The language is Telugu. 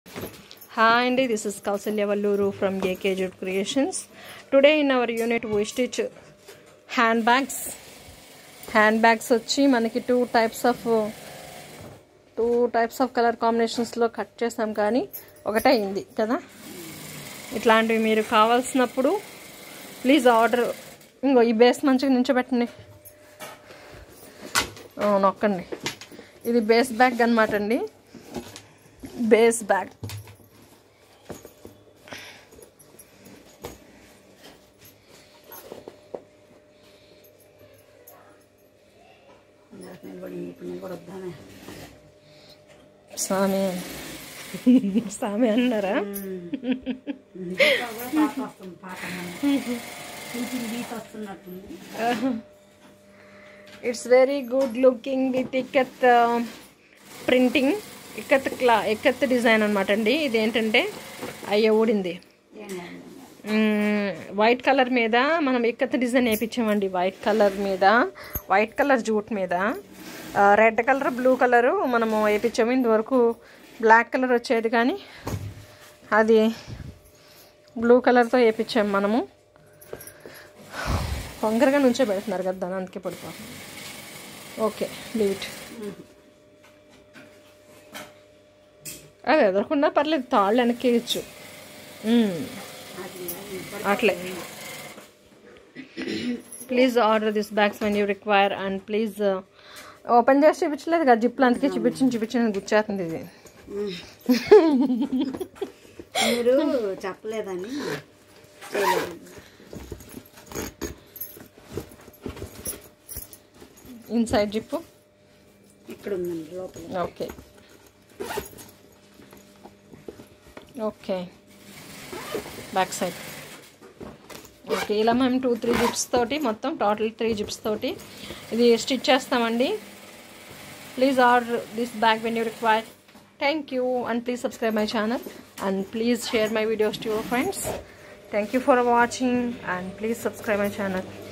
Hi Andy, this is Kausalya Valluru from AK Jute Creations. Today in our unit we stitch handbags. Hand వచ్చి మనకి two types of two types of colour కాంబినేషన్స్లో కట్ చేసాం కానీ ఒకటే అయింది కదా ఇట్లాంటివి మీరు కావాల్సినప్పుడు ప్లీజ్ ఆర్డర్ ఇంకో ఈ బేస్ మంచిగా నించోబెట్టండి ఆ, నొక్కండి ఇది బేస్ బ్యాగ్ అనమాట అండి బేస్ బ్యాగ్ స్వామి స్వామి అన్నారా it's very good looking with ikat printing ikat క్లా ఇక్కత్ డిజైన్ అనమాట అండి ఇది ఏంటంటే అయ్యో ఊడింది వైట్ కలర్ మీద మనం ఇక్కత్ డిజైన్ వేయించామండి వైట్ కలర్ మీద వైట్ కలర్ జూట్ మీద రెడ్ కలర్ బ్లూ కలరు మనము వేయించాము ఇంతవరకు బ్లాక్ కలర్ వచ్చేది కానీ అది బ్లూ కలర్తో వేయించాము మనము వంకరగా నుంచో పెడుతున్నారు కదా దాని అందుకే పడిపో ఓకే లీట్ అది ఎదరకుండా పర్లేదు తాళ్ళు వెనక్కి వేయచ్చు అట్లే please order this bags when you require and please open చేసి చూపించలేదు కదా జిప్లు అందుకే చూపించి చూపించి గుచ్చేస్తుంది ఇది మీరు చెప్పలేదని చేయలేదు ఇన్సైడ్ జిప్పు ఇక్కడ ఉందండి లోపల okay okay back side okay ఇలా మేము టూ త్రీ జిప్స్ తోటి మొత్తం టోటల్ త్రీ జిప్స్ తోటి ఇది స్టిచ్ చేస్తామండి please order this bag when you require thank you and please subscribe my channel and please share my videos to your friends thank you for watching and please subscribe my channel